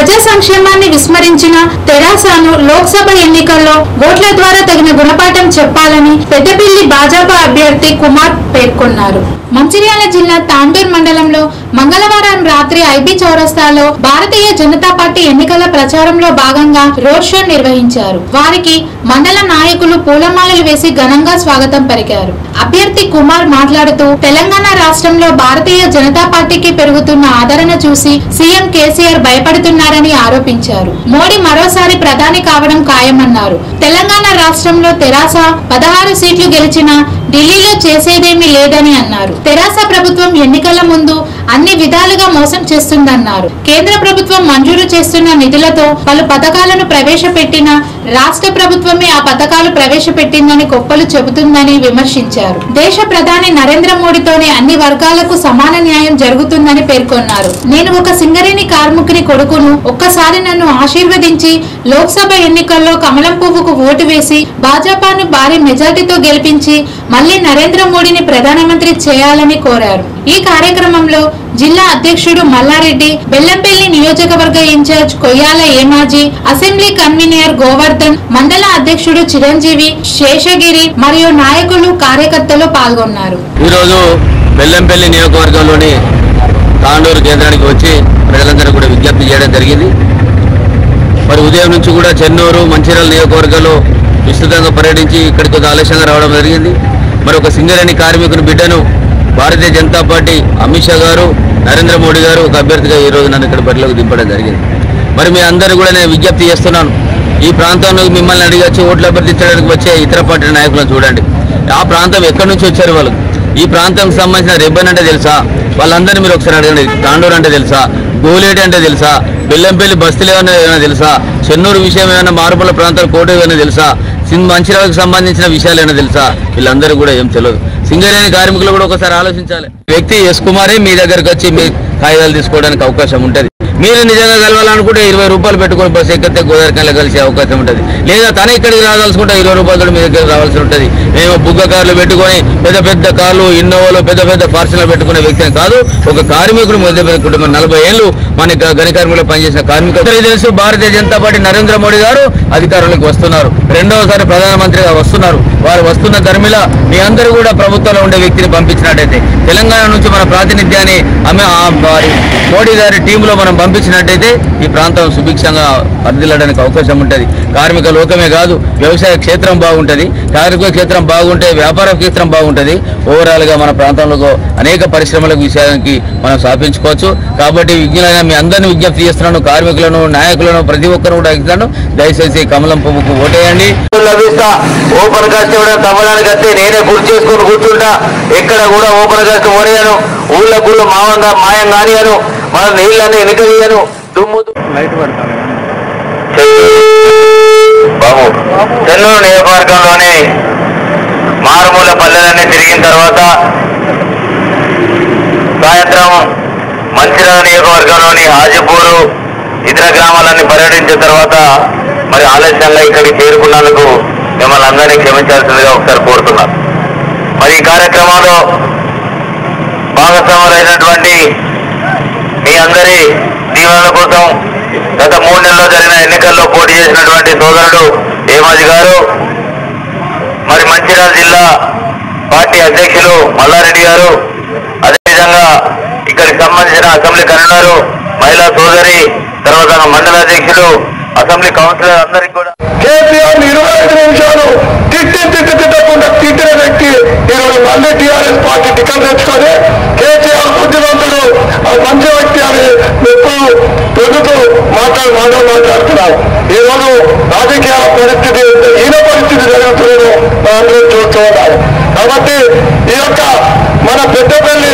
ప్రజా సంక్షేమాన్ని విస్మరించిన తెరాసాను లోక్సభ ఎన్నికల్లో ఓట్ల ద్వారా తగిన గుణపాఠం చెప్పాలని పెద్దపల్లి భాజపా అభ్యర్థి కుమార్ పేర్కొన్నారు మంచిర్యాల జిల్లా తాండూర్ మండలంలో మంగళవారం రాత్రి ఐబీ చౌరస్తాలో భారతీయ జనతా పార్టీ ఎన్నికల ప్రచారంలో భాగంగా రోడ్ షో నిర్వహించారు వారికి మండల నాయకులు పూలమాలలు వేసి ఘనంగా స్వాగతం పలికారు అభ్యర్థి కుమార్ మాట్లాడుతూ తెలంగాణ రాష్ట్రంలో భారతీయ జనతా పార్టీకి పెరుగుతున్న ఆదరణ చూసి సీఎం కేసీఆర్ భయపడుతున్నారని ఆరోపించారు మోడీ మరోసారి ప్రధాని కావడం ఖాయమన్నారు తెలంగాణ రాష్ట్రంలో తెరాస పదహారు సీట్లు గెలిచినా ఢిల్లీలో చేసేదేమీ లేదని అన్నారు తెరాస ప్రభుత్వం ఎన్నికల ముందు అన్ని విధాలుగా మోసం చేస్తుందన్నారు కేంద్ర ప్రభుత్వం మంజూరు చేస్తున్న నిధులతో పలు పథకాలను ప్రవేశపెట్టిన రాష్ట్ర ప్రభుత్వమే ఆ పథకాలు ప్రవేశపెట్టిందని గొప్పలు చెబుతుందని విమర్శించారు దేశ ప్రధాని నరేంద్ర మోడీతోనే అన్ని వర్గాలకు సమాన న్యాయం జరుగుతుందని పేర్కొన్నారు నేను ఒక సింగరేణి కార్మికుని కొడుకును ఒక్కసారి నన్ను ఆశీర్వదించి లోక్సభ ఎన్నికల్లో కమలం పువ్వుకు ఓటు వేసి భాజపాను భారీ మెజార్టీతో గెలిపించి మళ్లీ నరేంద్ర మోడీని ప్రధానమంత్రి చేయాలని కోరారు ఈ కార్యక్రమంలో జిల్లా అధ్యక్షుడు మల్లారెడ్డి బెల్లంపల్లి నియోజకవర్గ incharge Koyyala Emaji assembly convener Govardhan మండల అధ్యక్షుడు చిరంజీవి శేషగిరి మరియు నాయకులు కార్యకర్తలు పాల్గొన్నారు ఈరోజు బెల్లంపల్లి నియోజకవర్గంలోని తాండూరు కేంద్రానికి వచ్చి ప్రజలందరూ కూడా విజ్ఞప్తి చేయడం జరిగింది మరి ఉదయం నుంచి కూడా చెన్నూరు మంచిర్యాల నియోజకవర్గంలో విస్తృతంగా పర్యటించి ఇక్కడికి కొంత ఆలస్యంగా రావడం జరిగింది మరి ఒక సింగరేణి కార్మికుని బిడ్డను భారతీయ జనతా పార్టీ అమిత్ షా గారు నరేంద్ర మోడీ గారు ఒక అభ్యర్థిగా ఈ రోజు నన్ను ఇక్కడ బరిలోకి దింపడం జరిగింది మరి మీ అందరూ కూడా నేను విజ్ఞప్తి చేస్తున్నాను ఈ ప్రాంతంలో మిమ్మల్ని అడిగొచ్చి ఓట్లు అభ్యర్థించడానికి వచ్చే ఇతర పార్టీ నాయకులను చూడండి ఆ ప్రాంతం ఎక్కడి నుంచి వచ్చారు వాళ్ళు ఈ ప్రాంతానికి సంబంధించిన రెబ్బన్ అంటే తెలుసా వాళ్ళందరినీ మీరు ఒకసారి అడగండి తాండూరు అంటే తెలుసా గోలేటి అంటే తెలుసా బెల్లంపల్లి బస్తీలు ఏమైనా ఏమైనా తెలుసా చెన్నూరు విషయం ఏమైనా మారుమూల ప్రాంతాల కోట ఏమైనా తెలుసా సిన్ మంచిర్యాలకు సంబంధించిన విషయాలు ఏమైనా తెలుసా వీళ్ళందరూ కూడా ఏం తెలియదు సింగరేణి కార్మికులు కూడా ఒకసారి ఆలోచించాలి వ్యక్తి ఎస్ కుమారే మీ దగ్గరకు వచ్చి మీ కాగితాలు తీసుకోవడానికి అవకాశం ఉంటుంది మీరు నిజంగా కలవాలనుకుంటే ఇరవై రూపాయలు పెట్టుకొని బస్సు ఎక్కితే గోదావరికాయలు కలిసే అవకాశం ఉంటుంది లేదా తన ఇక్కడికి రావాల్సుకుంటే ఇరవై రూపాయలతో మీ దగ్గర రావాల్సి ఉంటుంది మేము బుగ్గ కార్లు పెట్టుకొని పెద్ద పెద్ద కార్లు ఇన్నోవాలు పెద్ద పెద్ద ఫార్చునర్ పెట్టుకునే వ్యక్తిని కాదు ఒక కార్మికుడు మధ్య పెద్ద కుటుంబం నలభై ఏళ్ళు మన గ- గని కార్మికులు పనిచేసిన కార్మికులు తెలుసు భారతీయ జనతా పార్టీ నరేంద్ర మోడీ గారు అధికారంలోకి వస్తున్నారు రెండవసారి ప్రధానమంత్రిగా వస్తున్నారు వారు వస్తున్న ధర్మిల మీ అందరూ కూడా ప్రభుత్వంలో ఉండే వ్యక్తిని పంపించినట్టయితే తెలంగాణ నుంచి మన ప్రాతినిధ్యాన్ని ఆమె ఆ వారి మోడీ గారి టీంలో మనం పంపించినట్టయితే ఈ ప్రాంతం సుభిక్షంగా వర్ధిల్లడానికి అవకాశం ఉంటుంది కార్మిక లోకమే కాదు వ్యవసాయ క్షేత్రం బాగుంటుంది కార్మిక క్షేత్రం బాగుంటే వ్యాపార క్షేత్రం బాగుంటుంది ఓవరాల్ గా మన ప్రాంతంలో అనేక పరిశ్రమలకు విషయానికి మనం స్థాపించుకోవచ్చు కాబట్టి విజ్ఞులైన మీ అందరినీ విజ్ఞప్తి చేస్తున్నాను కార్మికులను నాయకులను ప్రతి ఒక్కరు కూడా ఇస్తున్నాను దయచేసి కమలం పువ్వుకు ఓటేయండి లభిస్తా ఓపెన్ కాస్ట్ ఇవ్వడం తవ్వడానికి వస్తే నేనే గుర్తు చేసుకొని కూర్చుంటా ఎక్కడ కూడా ఓపెన్ కాస్ట్ ఓడియాను ఊళ్ళ గుళ్ళు మావంగా మాయం కానియను మన నీళ్ళని వెనుకయ్యను దుమ్ము బాబు చెన్నూరు నియోజకవర్గంలోని మారుమూల పల్లెలన్నీ తిరిగిన తర్వాత సాయంత్రం మంచిర్యాల నియోజకవర్గంలోని హాజీపూరు ఇతర గ్రామాలన్నీ పర్యటించిన తర్వాత మరి ఆలస్యంగా ఇక్కడికి చేరుకున్నందుకు మిమ్మల్ని అందరినీ క్షమించాల్సిందిగా ఒకసారి కోరుతున్నాను మరి ఈ కార్యక్రమంలో భాగస్వాములైనటువంటి మీ అందరి దీవెనల కోసం గత మూడు నెలల్లో జరిగిన ఎన్నికల్లో పోటీ చేసినటువంటి సోదరుడు హేమాజీ గారు మరి మంచిర్యాల జిల్లా పార్టీ అధ్యక్షులు మల్లారెడ్డి గారు అదేవిధంగా ఇక్కడికి సంబంధించిన అసెంబ్లీ కన్వీనరు మహిళా సోదరి తర్వాత మండల అధ్యక్షులు అసెంబ్లీ కౌన్సిలర్ అందరికి కూడా కేసీఆర్ ఇరవై ఐదు నిమిషాలు తిట్టి తిట్టి తిట్టకుండా తిట్టిన వ్యక్తి ఈరోజు మళ్ళీ టీఆర్ఎస్ పార్టీ టికెట్ తెచ్చుకొని కేసీఆర్ బుద్ధిమంతుడు ఆ మంచి వ్యక్తి అని ఎప్పుడు పెరుగుతూ మాట్లాడి మాటలు మాట్లాడుతున్నారు ఈ రోజు రాజకీయ పరిస్థితి ఈయన పరిస్థితి జరుగుతుందో మనందరం చూస్తూ ఉన్నారు కాబట్టి ఈ యొక్క మన పెద్దపల్లి